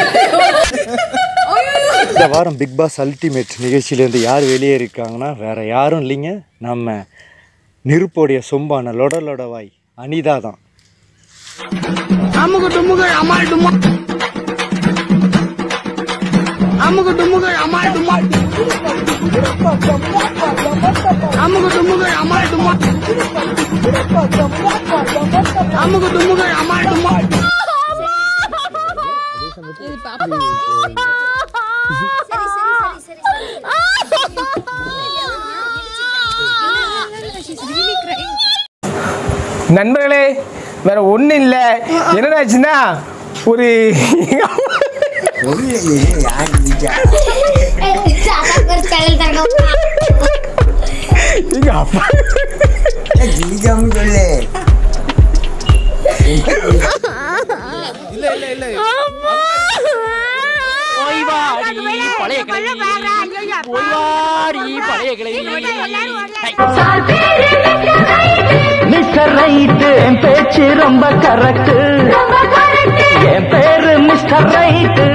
இந்த வாரம் big pass ultimate நிகழ்ச்சியிலேருந்து யார் வெளியே இருக்காங்கன்னா வேற யாரும் இல்லைங்க நம்ம நெருப்போடைய சொம்பான லொட லொடவாய் அனிதா தான் அமுகு டுமுகு அமால் டுமா அமுகு டுமுகு அமால் டுமா அமுகு டுமுகு அமால் டுமா அமுகு டுமுகு அமால் டுமா சரி சரி சரி சரி நண்பர்களே வேற ஒன்றும் இல்லை என்னடாச்சுன்னா ஒரு எங்க அப்பா மிஸ்டர் ரைட்டு என் பேச்சு ரொம்ப கரெக்ட் என் பேரு மிஸ்டர் ரைட்டு